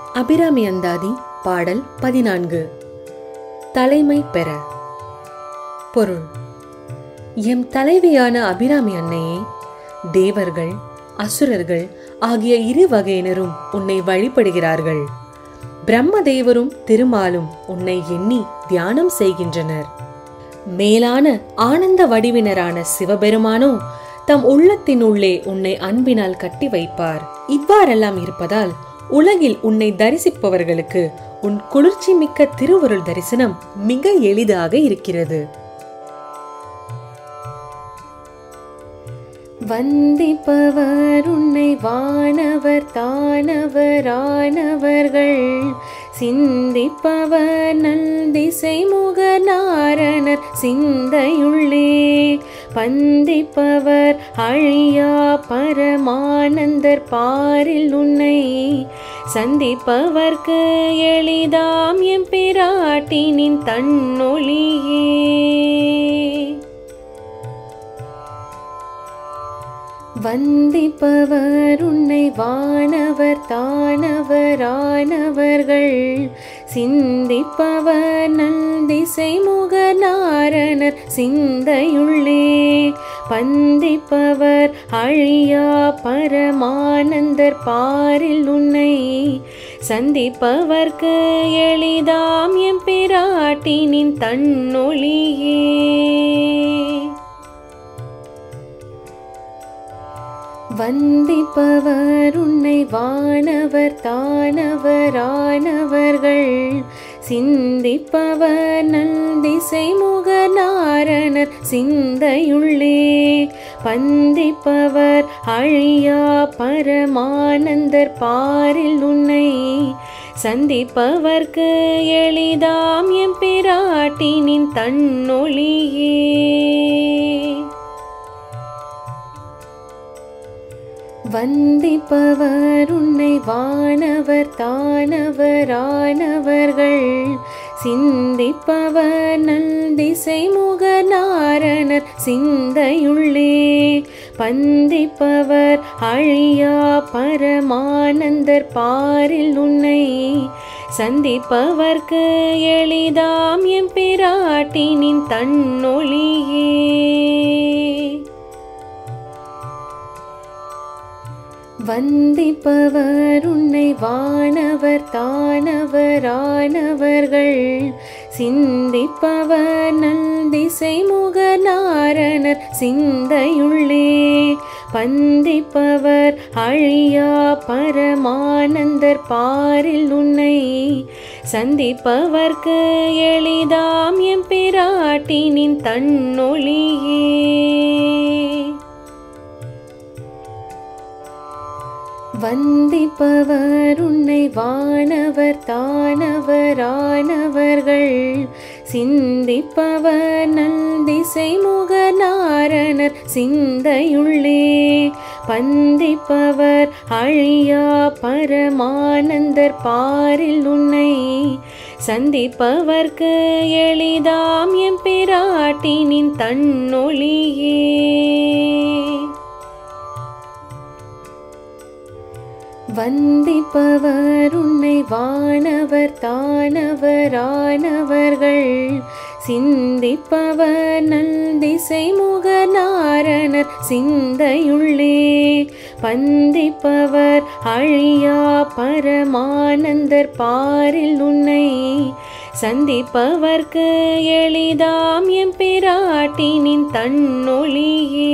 அபிராமி அந்தாதி பாடல் பதினான்கு தலைமை பெற பொருள் எம் தலைவியான அபிராமி அன்னையே தேவர்கள் அசுரர்கள் ஆகிய இரு வகையினரும் உன்னை வழிபடுகிறார்கள் பிரம்மதேவரும் திருமாலும் உன்னை எண்ணி தியானம் செய்கின்றனர் மேலான ஆனந்த வடிவினரான சிவபெருமானோ தம் உள்ளத்தின் உள்ளே உன்னை அன்பினால் கட்டி வைப்பார் இவ்வாறெல்லாம் இருப்பதால் உலகில் உன்னை தரிசிப்பவர்களுக்கு உன் குளிர்ச்சி மிக்க திருவருள் தரிசனம் மிக எளிதாக இருக்கிறது வந்திப்பவர் உன்னை வானவர் தானவரானவர்கள் சிந்திப்பவர் நல் திசை முக நாரணர் சிந்தையுள்ளே பந்திப்பவர் அழியா பரமானந்தர் பாரில் உன்னை சந்திப்பவர்க்கு எளிதாம் எம் பிராட்டினின் தன்னொழியே வந்திப்பவர் உன்னை வானவர் தானவரானவர்கள் சிந்திப்பவர் நல் திசை முக நாரணர் சிந்தையுள்ளே பந்திப்பவர் அழியா பரமானந்தர் பாரில் உன்னை சந்திப்பவர்க்கு எளிதாம் எம் பிராட்டினின் தன்னொழியே வந்திப்பவர் உன்னை வானவர் தானவரானவர்கள் சிந்திப்பவர் நல் திசை முக நாரணர் சிந்தையுள்ளே பந்திப்பவர் அழியா பரமானந்தர் பாரில் உன்னை சந்திப்பவர்க்கு எளிதாம் எம் பிராட்டினின் தன்னொழியே வந்திப்பவர் உன்னை வானவர் தானவரானவர்கள் சிந்திப்பவர் நல் திசை முக நாரணர் சிந்தையுள்ளே பந்திப்பவர் அழியா பரமானந்தர் பாரில் உன்னை சந்திப்பவர்க்கு எளிதாம் எம் பிராட்டினின் தன்னொழியே வந்திப்பவர் உன்னை வானவர் தானவரானவர்கள் சிந்திப்பவர் நல் திசை முக நாரணர் சிந்தையுள்ளே பந்திப்பவர் அழியா பரமானந்தர் பாரில் உன்னை சந்திப்பவர்க்கு எளிதாம் எம் பிராட்டினின் தன்னொழியே வந்திப்பவர் உன்னை வானவர் தானவரானவர்கள் சிந்திப்பவர் நல் திசை முக நாரணர் சிந்தையுள்ளே பந்திப்பவர் அழியா பரமானந்தர் பாரில் உன்னை சந்திப்பவர்க்கு எளிதாம் எம் பிராட்டினின் தன்னொழியே வந்திப்பவர் உன்னை வானவர் தானவரானவர்கள் சிந்திப்பவர் நல் திசை முக நாரணர் சிந்தையுள்ளே பந்திப்பவர் அழியா பரமானந்தர் பாரில் உன்னை சந்திப்பவர்க்கு எளிதாம் எம் பிராட்டினின் தன்னொழியே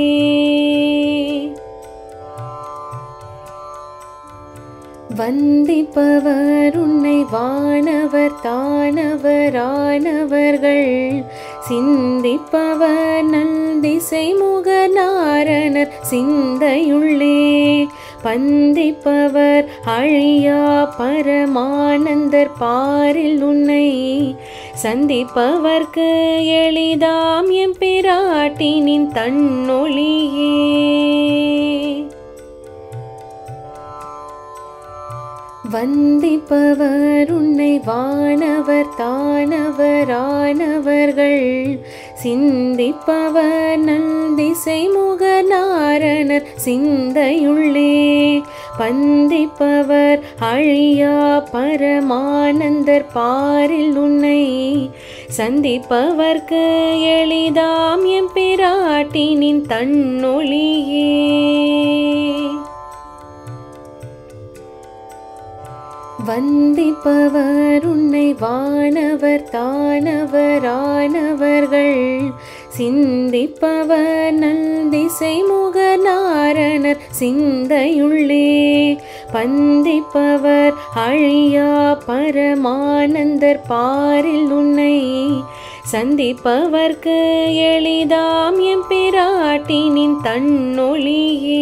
வந்திப்பவர் உன்னை வானவர் தானவரானவர்கள் சிந்திப்பவர் நல் திசை முக நாரணர் சிந்தையுள்ளே பந்திப்பவர் அழியா பரமானந்தர் பாரில் உன்னை சந்திப்பவர்க்கு எளிதாம் எம் பிராட்டினின் தன்னொழியே வந்திப்பவர் உன்னை வானவர் தானவரானவர்கள் சிந்திப்பவர் நல் திசை முக நாரணர் சிந்தையுள்ளே பந்திப்பவர் அழியா பரமானந்தர் பாரில் உன்னை சந்திப்பவர்க்கு எளிதாம் எம் பிராட்டினின் தன்னொழியே வந்திப்பவர் உன்னை வானவர் தானவரானவர்கள் சிந்திப்பவர் நல் திசை முக நாரணர் சிந்தையுள்ளே பந்திப்பவர் அழியா பரமானந்தர் பாரில் உன்னை சந்திப்பவர்க்கு எளிதாம் எம் பிராட்டினின் தன்னொழியே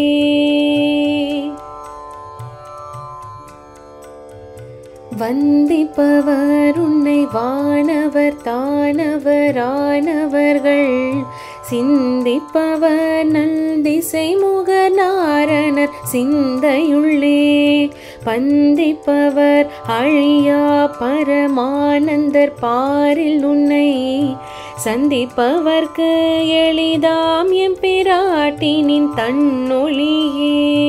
வந்திப்பவர் உன்னை வானவர் தானவரானவர்கள் சிந்திப்பவர் நல் திசை முக நாரணர் சிந்தையுள்ளே பந்திப்பவர் அழியா பரமானந்தர் பாரில் உன்னை சந்திப்பவர்க்கு எளிதாம் எம் பிராட்டினின் தன்னொழியே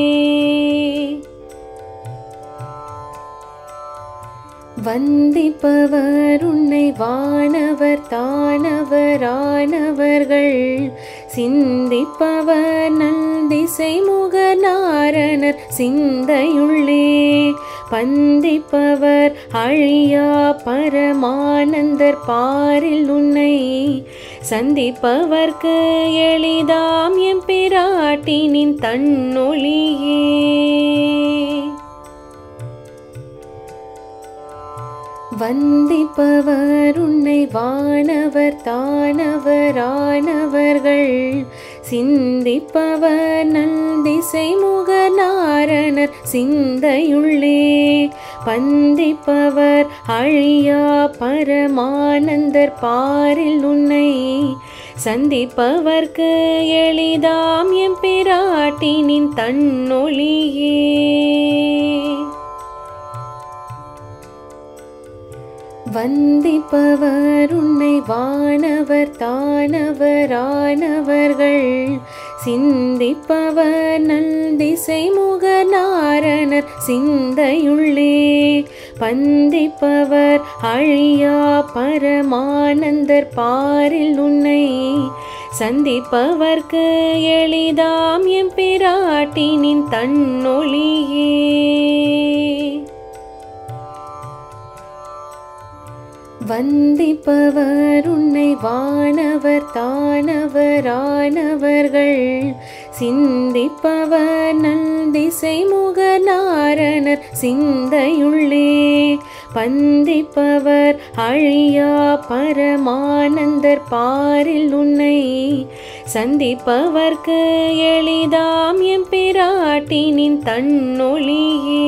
வந்திப்பவர் உன்னை வானவர் தானவரானவர்கள் சிந்திப்பவர் நல் திசை முக நாரணர் சிந்தையுள்ளே பந்திப்பவர் அழியா பரமானந்தர் பாரில் உன்னை சந்திப்பவர்க்கு எளிதாம் எம் பிராட்டினின் தன்னொழியே வந்திப்பவர் உன்னை வானவர் தானவரானவர்கள் சிந்திப்பவர் நல் திசை முக நாரணர் சிந்தையுள்ளே பந்திப்பவர் அழியா பரமானந்தர் பாரில் உன்னை சந்திப்பவர்க்கு எளிதாம் எம் பிராட்டினின் தன்னொழியே வந்திப்பவர் உன்னை வானவர் தானவரானவர்கள் சிந்திப்பவர் நல் திசை முக நாரணர் சிந்தையுள்ளே பந்திப்பவர் அழியா பரமானந்தர் பாரில் உன்னை சந்திப்பவர்க்கு எளிதாம் எம் பிராட்டினின் தன்னொழியே வந்திப்பவர் உன்னை வானவர் தானவரானவர்கள் சிந்திப்பவர் நல் திசை முக நாரணர் சிந்தையுள்ளே பந்திப்பவர் அழியா பரமானந்தர் பாரில் உன்னை சந்திப்பவர்க்கு எளிதாம் எம் பிராட்டினின் தன்னொழியே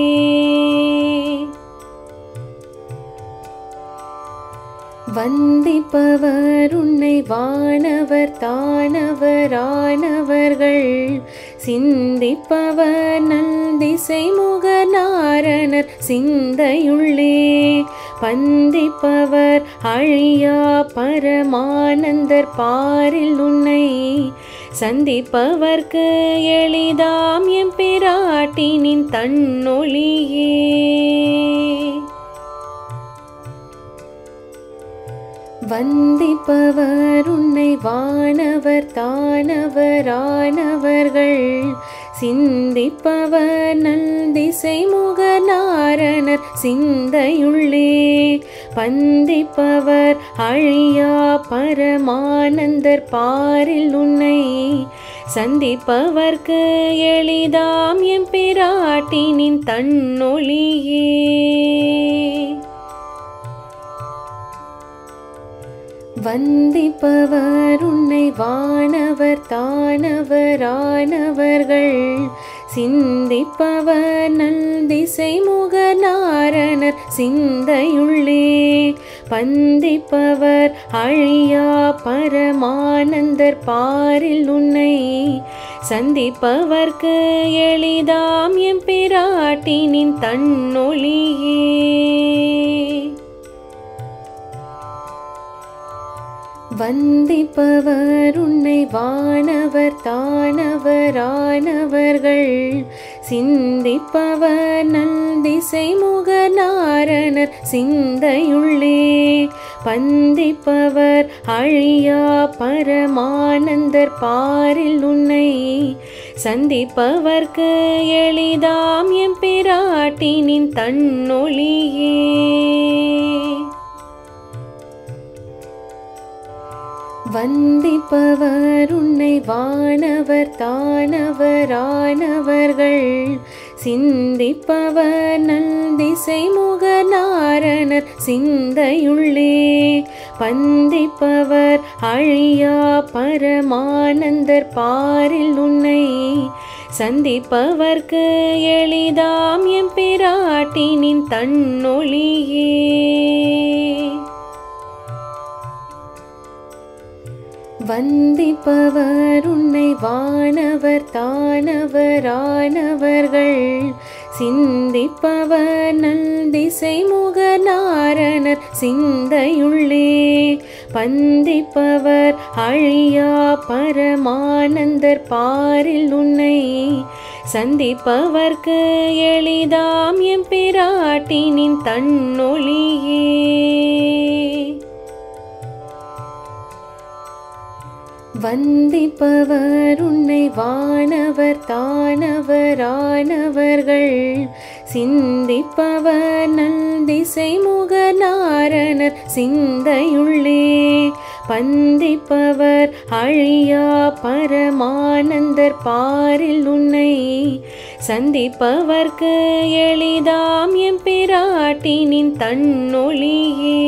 வந்திப்பவர் உன்னை வானவர் தானவரானவர்கள் சிந்திப்பவர் நல் திசை முக நாரணர் சிந்தையுள்ளே பந்திப்பவர் அழியா பரமானந்தர் பாரில் உன்னை சந்திப்பவர்க்கு எளிதாம் எம் பிராட்டினின் தன்னொழியே வந்திப்பவர் உன்னை வானவர் தானவரானவர்கள் சிந்திப்பவர் நல் திசை முக நாரணர் சிந்தையுள்ளே பந்திப்பவர் அழியா பரமானந்தர் பாரில் உன்னை சந்திப்பவர்க்கு எளிதாம் எம் பிராட்டினின் தன்னொழியே வந்திப்பவர் உன்னை வானவர் தானவரானவர்கள் சிந்திப்பவர் நல் திசை முக நாரணர் சிந்தையுள்ளே பந்திப்பவர் அழியா பரமானந்தர் பாரில் உன்னை சந்திப்பவர்க்கு எளிதாம் எம் பிராட்டினின் தன்னொழியே வந்திப்பவர் உன்னை வானவர் தானவரானவர்கள் சிந்திப்பவர் நல் திசை முக நாரணர் சிந்தையுள்ளே பந்திப்பவர் அழியா பரமானந்தர் பாரில் உன்னை சந்திப்பவர்க்கு எளிதாம் எம் பிராட்டினின் தன்னொழியே வந்திப்பவர் உன்னை வானவர் தானவரானவர்கள் சிந்திப்பவர் நல் திசை முக நாரணர் சிந்தையுள்ளே பந்திப்பவர் அழியா பரமானந்தர் பாரில் உன்னை சந்திப்பவர்க்கு எளிதாம் எம் பிராட்டினின் தன்னொழியே வந்திப்பவர் உன்னை வானவர் தானவரானவர்கள் சிந்திப்பவர் நல் திசை முக நாரணர் சிந்தையுள்ளே பந்திப்பவர் அழியா பரமானந்தர் பாரில் உன்னை சந்திப்பவர்க்கு எளிதாம் எம் பிராட்டினின் தன்னொழியே வந்திப்பவர் உன்னை வானவர் தானவரானவர்கள் சிந்திப்பவர் நல் திசை முக நாரணர் சிந்தையுள்ளே பந்திப்பவர் அழியா பரமானந்தர் பாரில் உன்னை சந்திப்பவர்க்கு எளிதாம் எம் பிராட்டினின் தன்னொழியே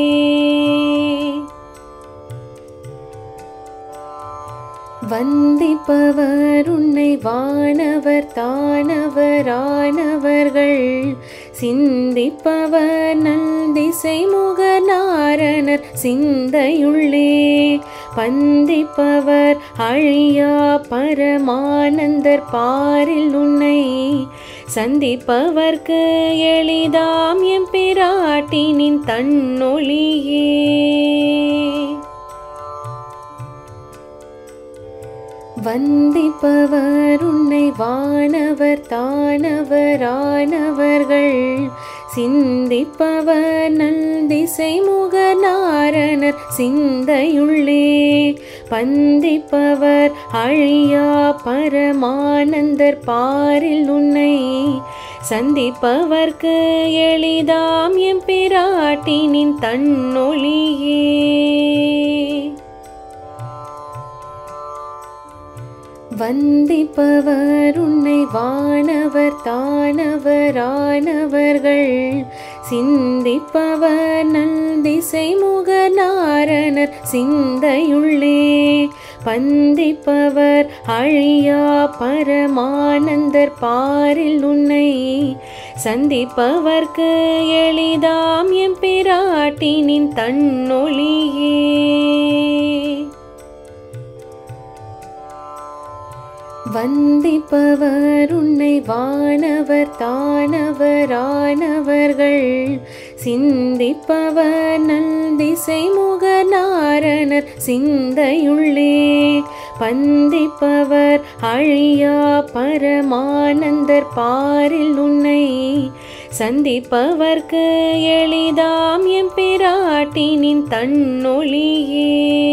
வந்திப்பவர் உன்னை வானவர் தானவரானவர்கள் சிந்திப்பவர் நல் திசை முக நாரணர் சிந்தையுள்ளே பந்திப்பவர் அழியா பரமானந்தர் பாரில் உன்னை சந்திப்பவர்க்கு எளிதாம் எம் பிராட்டினின் தன்னொழியே வந்திப்பவர் உன்னை வானவர் தானவரானவர்கள் சிந்திப்பவர் நல் திசை முக நாரணர் சிந்தையுள்ளே பந்திப்பவர் அழியா பரமானந்தர் பாரில் உன்னை சந்திப்பவர்க்கு எளிதாம் எம் பிராட்டினின் தன்னொழியே வந்திப்பவர் உன்னை வானவர் தானவரானவர்கள் சிந்திப்பவர் நல் திசை முக நாரணர் சிந்தையுள்ளே பந்திப்பவர் அழியா பரமானந்தர் பாரில் உன்னை சந்திப்பவர்க்கு எளிதாம் எம் பிராட்டினின் தன்னொழியே வந்திப்பவர் உன்னை வானவர் தானவரானவர்கள் சிந்திப்பவர் நல் திசை முக நாரணர் சிந்தையுள்ளே பந்திப்பவர் அழியா பரமானந்தர் பாரில் உன்னை சந்திப்பவர்க்கு எளிதாம் எம் பிராட்டினின் தன்னொழியே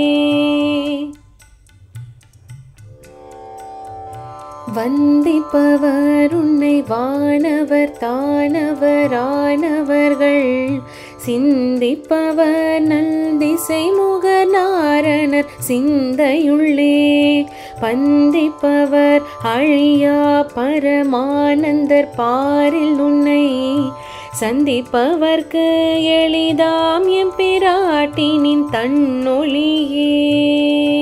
வந்திப்பவர் உன்னை வானவர் தானவரானவர்கள் சிந்திப்பவர் நல் திசை முக நாரணர் சிந்தையுள்ளே பந்திப்பவர் அழியா பரமானந்தர் பாரில் உன்னை சந்திப்பவர்க்கு எளிதாம் எம் பிராட்டினின் தன்னொழியே